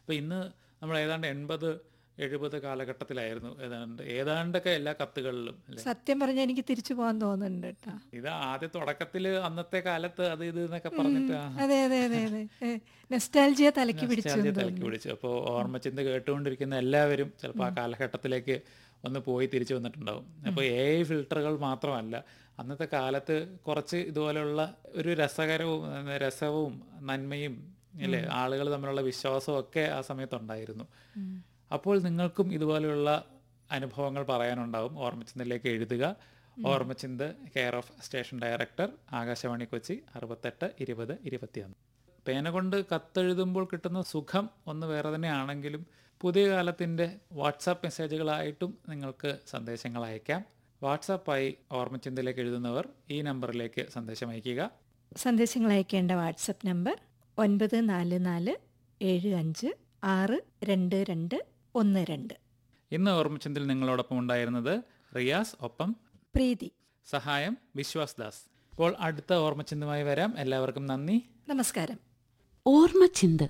അപ്പോൾ ഇന്ന് നമ്മൾ ഏതാണ്ട് എൺപത് എഴുപത് കാലഘട്ടത്തിലായിരുന്നു ഏതാണ്ട് ഏതാണ്ടൊക്കെ എല്ലാ കത്തുകളിലും അല്ലേ സത്യം പറഞ്ഞാൽ എനിക്ക് തിരിച്ചു പോകാൻ തോന്നുന്നുണ്ട് കേട്ടോ ഇത് ആദ്യ തുടക്കത്തിൽ അന്നത്തെ കാലത്ത് അത് ഇത് എന്നൊക്കെ പറഞ്ഞിട്ട് ആ, അതെ അതെ അതെ അതെ നെസ്റ്റാൽജിയ തലയ്ക്ക് പിടിച്ചു nostalgia എന്ന് തലയ്ക്ക് പിടിച്ചു അപ്പോൾ ഓർമ്മച്ചിന്ത കേട്ടുകൊണ്ടിരിക്കുന്ന എല്ലാവരും ചിലപ്പോൾ ആ കാലഘട്ടത്തിലേക്ക് ഒന്ന് പോയി തിരിച്ചു വന്നിട്ടുണ്ടാവും അപ്പോൾ എ ഐ ഫിൽട്ടറുകൾ മാത്രമല്ല അന്നത്തെ കാലത്ത് കുറച്ച് ഇതുപോലെയുള്ള ഒരു രസകരവും ഏ, രസവും നന്മയും അല്ലേ ആളുകൾ തമ്മിലുള്ള വിശ്വാസവും ഒക്കെ ആ സമയത്തുണ്ടായിരുന്നു അപ്പോൾ നിങ്ങൾക്കും ഇതുപോലെയുള്ള അനുഭവങ്ങൾ പറയാനുണ്ടാവും ഓർമ്മച്ചിന്തയിലേക്ക് എഴുതുക ഓർമ്മച്ചിന്ത് care of station director Akashvani Kochi അറുപത്തെട്ട് ഇരുപത് ഇരുപത്തിയൊന്ന് പേന കൊണ്ട് കത്തെഴുതുമ്പോൾ കിട്ടുന്ന സുഖം ഒന്ന് വേറെ തന്നെയാണെങ്കിലും പുതിയ കാലത്തിൻ്റെ വാട്സാപ്പ് മെസ്സേജുകളായിട്ടും നിങ്ങൾക്ക് സന്ദേശങ്ങൾ അയക്കാം വാട്സാപ്പായി ഓർമ്മച്ചിന്തയിലേക്ക് എഴുതുന്നവർ ഈ നമ്പറിലേക്ക് സന്ദേശം അയയ്ക്കുക സന്ദേശങ്ങൾ അയക്കേണ്ട വാട്സപ്പ് നമ്പർ ഒൻപത് നാല് നാല് ഏഴ് അഞ്ച് ആറ് രണ്ട് രണ്ട് ഒന്ന് രണ്ട് ഇന്ന് ഓർമ്മച്ചിന്തിൽ നിങ്ങളോടൊപ്പം ഉണ്ടായിരുന്നത് റിയാസ് ഒപ്പം പ്രീതി സഹായം വിശ്വാസ് ദാസ് ഇപ്പോൾ അടുത്ത ഓർമ്മച്ചിന്തമായി വരാം എല്ലാവർക്കും നന്ദി നമസ്കാരം ഓർമ്മച്ചിന്ത്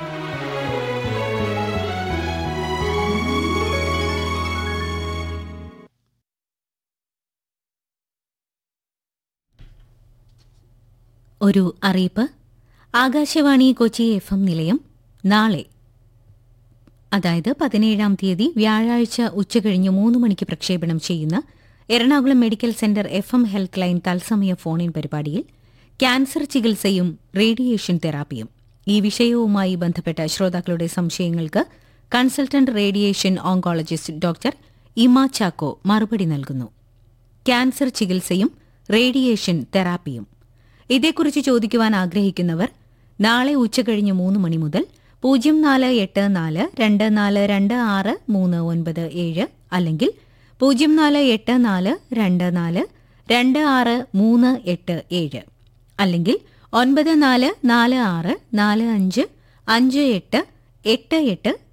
ഒരു അറിയിപ്പ് ആകാശവാണി കൊച്ചി എഫ് എം നിലയം നാളെ അതായത് പതിനേഴാം തീയതി വ്യാഴാഴ്ച ഉച്ചകഴിഞ്ഞ് മൂന്ന് മണിക്ക് പ്രക്ഷേപണം ചെയ്യുന്ന Ernakulam medical centre F M health line തത്സമയ ഫോണിൻ പരിപാടിയിൽ ക്യാൻസർ ചികിത്സയും റേഡിയേഷൻ തെറാപ്പിയും ഈ വിഷയവുമായി ബന്ധപ്പെട്ട ശ്രോതാക്കളുടെ സംശയങ്ങൾക്ക് consultant radiation oncologist doctor Ima Chacko മറുപടി നൽകുന്നു ക്യാൻസർ ചികിത്സയും റേഡിയേഷൻ തെറാപ്പിയും ഇതേക്കുറിച്ച് ചോദിക്കുവാൻ ആഗ്രഹിക്കുന്നവർ നാളെ ഉച്ചകഴിഞ്ഞ് മൂന്ന് മണി മുതൽ പൂജ്യം നാല് എട്ട് നാല് രണ്ട് നാല് രണ്ട് ആറ് മൂന്ന് ഒൻപത് ഏഴ് അല്ലെങ്കിൽ പൂജ്യം നാല് എട്ട് നാല് രണ്ട് നാല് രണ്ട് ആറ് മൂന്ന് എട്ട് ഏഴ് അല്ലെങ്കിൽ ഒൻപത് നാല് നാല് ആറ് നാല് അഞ്ച് അഞ്ച് എട്ട് എട്ട് എട്ട്